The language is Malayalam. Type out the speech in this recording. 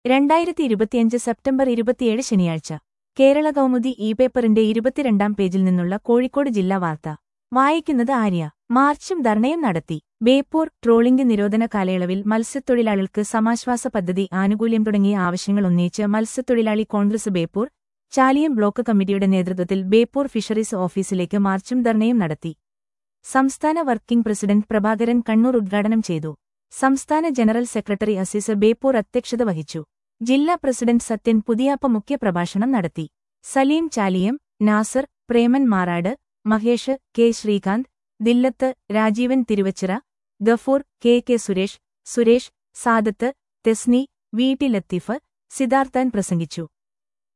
രണ്ടായിരത്തി ഇരുപത്തിയഞ്ച് സെപ്റ്റംബർ ഇരുപത്തിയേഴ് ശനിയാഴ്ച കേരള കൗമുദി ഇ പേപ്പറിന്റെ ഇരുപത്തിരണ്ടാം പേജിൽ നിന്നുള്ള കോഴിക്കോട് ജില്ലാ വാർത്ത വായിക്കുന്നത് ആര്യ മാർച്ചും ധർണയും നടത്തി ബേപ്പൂർ ട്രോളിംഗ് നിരോധന കാലയളവിൽ മത്സ്യത്തൊഴിലാളികൾക്ക് സമാശ്വാസ പദ്ധതി ആനുകൂല്യം തുടങ്ങിയ ആവശ്യങ്ങൾ ഉന്നയിച്ച് മത്സ്യത്തൊഴിലാളി കോൺഗ്രസ് ബേപ്പൂർ ചാലിയം ബ്ലോക്ക് കമ്മിറ്റിയുടെ നേതൃത്വത്തിൽ ബേപ്പൂർ ഫിഷറീസ് ഓഫീസിലേക്ക് മാർച്ചും ധർണയും നടത്തി സംസ്ഥാന വർക്കിംഗ് പ്രസിഡന്റ് പ്രഭാകരൻ കണ്ണൂർ ഉദ്ഘാടനം ചെയ്തു സംസ്ഥാന ജനറൽ സെക്രട്ടറി അസീസ് ബേപ്പൂർ അധ്യക്ഷത വഹിച്ചു ജില്ലാ പ്രസിഡന്റ് സത്യൻ പുതിയാപ്പ മുഖ്യപ്രഭാഷണം നടത്തി Saleem Chaliyam Nasser Preman Marad Mahesh K Srikanth Dillath Rajeevan Thiruvachira Gafoor K K Suresh Suresh Sadath Thesni V T Latheef Siddharthan പ്രസംഗിച്ചു